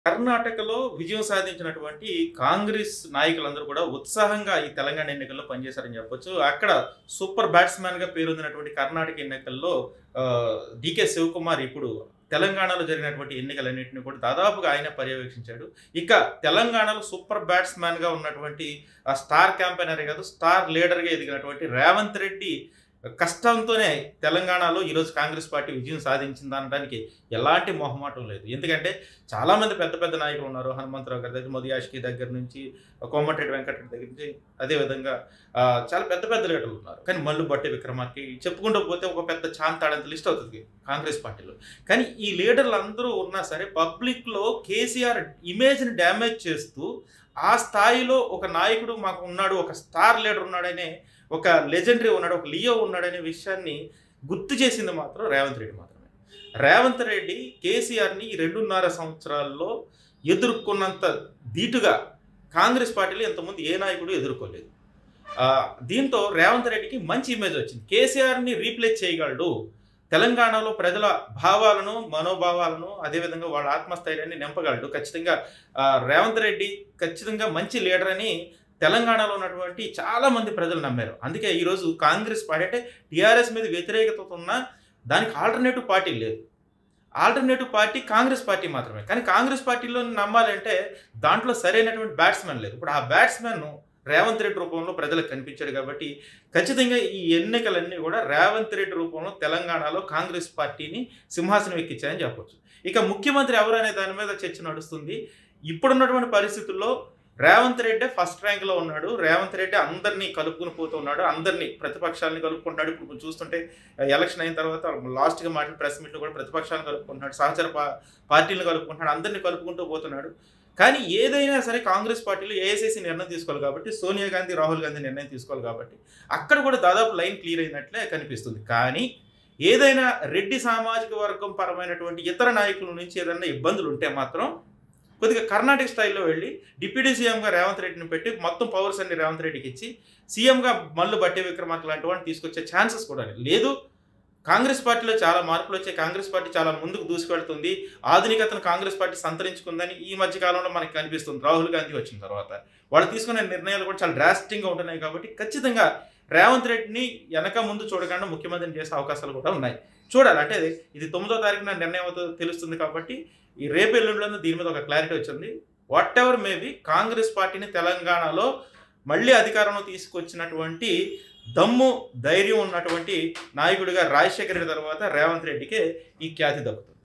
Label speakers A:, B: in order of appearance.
A: కర్ణాటకలో విజయం సాధించినటువంటి కాంగ్రెస్ నాయకులందరూ కూడా ఉత్సాహంగా ఈ తెలంగాణ ఎన్నికల్లో పనిచేశారని చెప్పొచ్చు అక్కడ సూపర్ బ్యాట్స్మెన్ గా పేరొందినటువంటి కర్ణాటక ఎన్నికల్లో ఆ, డికే శివకుమార్ ఇప్పుడు తెలంగాణలో జరిగినటువంటి ఎన్నికలన్నింటినీ కూడా దాదాపుగా ఆయన పర్యవేక్షించాడు ఇక తెలంగాణలో సూపర్ బ్యాట్స్మెన్ గా ఉన్నటువంటి ఆ స్టార్ క్యాంపెయినరే కాదు స్టార్ లీడర్గా ఎదిగినటువంటి రేవంత్ రెడ్డి కష్టంతోనే తెలంగాణలో ఈరోజు కాంగ్రెస్ పార్టీ విజయం సాధించింది అనడానికి ఎలాంటి మొహమాటం లేదు ఎందుకంటే చాలామంది పెద్ద పెద్ద నాయకులు ఉన్నారు హనుమంతరావు గారి దగ్గర మోదీయాష్కి దగ్గర నుంచి కోమటిరెడ్డి వెంకటరెడ్డి దగ్గర నుంచి అదేవిధంగా ఆ, చాలా పెద్ద పెద్ద లీడర్లు ఉన్నారు కానీ మల్లు బట్టి విక్రమార్కి చెప్పుకుంటూ పోతే ఒక పెద్ద చాంతాడంత లిస్ట్ అవుతుంది కాంగ్రెస్ పార్టీలో కానీ ఈ లీడర్లు అందరూ ఉన్నా సరే పబ్లిక్లో కేసీఆర్ ఇమేజ్ని డ్యామేజ్ చేస్తూ ఆ స్థాయిలో ఒక నాయకుడు మాకు ఉన్నాడు ఒక స్టార్ లీడర్ ఉన్నాడనే ఒక లెజెండరీ ఉన్నాడు ఒక లియో ఉన్నాడనే విషయాన్ని గుర్తు చేసింది మాత్రం రేవంత్ రెడ్డి మాత్రమే రేవంత్ రెడ్డి కేసీఆర్ని ఈ రెండున్నర సంవత్సరాల్లో ఎదుర్కొన్నంత ధీటుగా కాంగ్రెస్ పార్టీలో ఇంతకుముందు ఏ నాయకుడు ఎదుర్కోలేదు ఆ, దీంతో రేవంత్ రెడ్డికి మంచి ఇమేజ్ వచ్చింది కేసీఆర్ని రీప్లేస్ చేయగలడు తెలంగాణలో ప్రజల భావాలను మనోభావాలను అదేవిధంగా వాళ్ళ ఆత్మస్థైర్యాన్ని నింపగలడు ఖచ్చితంగా ఆ, రేవంత్ రెడ్డి ఖచ్చితంగా మంచి లీడర్ అని తెలంగాణలో ఉన్నటువంటి చాలా మంది ప్రజలు నమ్మారు అందుకే ఈరోజు కాంగ్రెస్ పార్టీ అంటే టీఆర్ఎస్ మీద వ్యతిరేకత ఉన్న దానికి ఆల్టర్నేటివ్ పార్టీ లేదు ఆల్టర్నేటివ్ పార్టీ కాంగ్రెస్ పార్టీ మాత్రమే కానీ కాంగ్రెస్ పార్టీలో నమ్మాలంటే దాంట్లో సరైనటువంటి బ్యాట్స్మెన్ లేదు ఇప్పుడు ఆ బ్యాట్స్మెన్ రేవంత్ రెడ్డి రూపంలో ప్రజలకు కనిపించాడు కాబట్టి ఖచ్చితంగా ఈ ఎన్నికలన్నీ కూడా రేవంత్ రెడ్డి రూపంలో తెలంగాణలో కాంగ్రెస్ పార్టీని సింహాసనం ఎక్కించాయని చెప్పొచ్చు ఇక ముఖ్యమంత్రి ఎవరు అనే దాని మీద చర్చ నడుస్తుంది ఇప్పుడున్నటువంటి పరిస్థితుల్లో రేవంత్ రెడ్డి ఫస్ట్ ర్యాంక్లో ఉన్నాడు రేవంత్ రెడ్డి అందరినీ కలుపుకుని పోతూ ఉన్నాడు అందరినీ ప్రతిపక్షాలని కలుపుకుంటాడు ఇప్పుడు మనం చూస్తుంటే ఎలక్షన్ అయిన తర్వాత లాస్ట్గా మాట్లాడిన ప్రెస్ మీట్లో కూడా ప్రతిపక్షాలను కలుపుకుంటున్నాడు సహచర పా పార్టీలను కలుపుకుంటున్నాడు అందరినీ కలుపుకుంటూ పోతున్నాడు కానీ ఏదైనా సరే కాంగ్రెస్ పార్టీలో ఏఐసీసీ నిర్ణయం తీసుకోవాలి కాబట్టి సోనియా గాంధీ రాహుల్ గాంధీ నిర్ణయం తీసుకోవాలి కాబట్టి అక్కడ కూడా దాదాపు లైన్ క్లియర్ అయినట్లే కనిపిస్తుంది కానీ ఏదైనా రెడ్డి సామాజిక వర్గం పరమైనటువంటి ఇతర నాయకుల నుంచి ఏదైనా ఇబ్బందులు ఉంటే మాత్రం కొద్దిగా కర్ణాటక స్టైల్లో వెళ్ళి డిప్యూటీ సీఎంగా రేవంత్ రెడ్డిని పెట్టి మొత్తం పవర్స్ అన్ని రేవంత్ రెడ్డికి ఇచ్చి సీఎంగా మల్లు బట్టి విక్రమార్క లాంటి వాడిని తీసుకొచ్చే ఛాన్సెస్ కూడా లేదు కాంగ్రెస్ పార్టీలో చాలా మార్పులు వచ్చాయి కాంగ్రెస్ పార్టీ చాలా ముందుకు దూసుకెళ్తుంది ఆధునికతను కాంగ్రెస్ పార్టీ సంతరించుకుందని ఈ మధ్య కాలంలో మనకి కనిపిస్తుంది రాహుల్ గాంధీ వచ్చిన తర్వాత వాళ్ళు తీసుకునే నిర్ణయాలు కూడా చాలా డ్రాస్టింగ్గా ఉంటున్నాయి కాబట్టి ఖచ్చితంగా రేవంత్ రెడ్డిని వెనక ముందు చూడకుండా ముఖ్యమంత్రిని చేసే అవకాశాలు కూడా ఉన్నాయి చూడాలి అంటే ఇది తొమ్మిదో తారీఖున నిర్ణయం అవుతుందో తెలుస్తుంది కాబట్టి ఈ రేపు ఎల్లుండిలో దీని మీద ఒక క్లారిటీ వచ్చింది వాట్ ఎవర్ మేబీ కాంగ్రెస్ పార్టీని తెలంగాణలో మళ్ళీ అధికారంలో తీసుకొచ్చినటువంటి దమ్ము ధైర్యం ఉన్నటువంటి నాయకుడిగా రాజశేఖర రెడ్డి తర్వాత రేవంత్ రెడ్డికే ఈ ఖ్యాతి దక్కుతుంది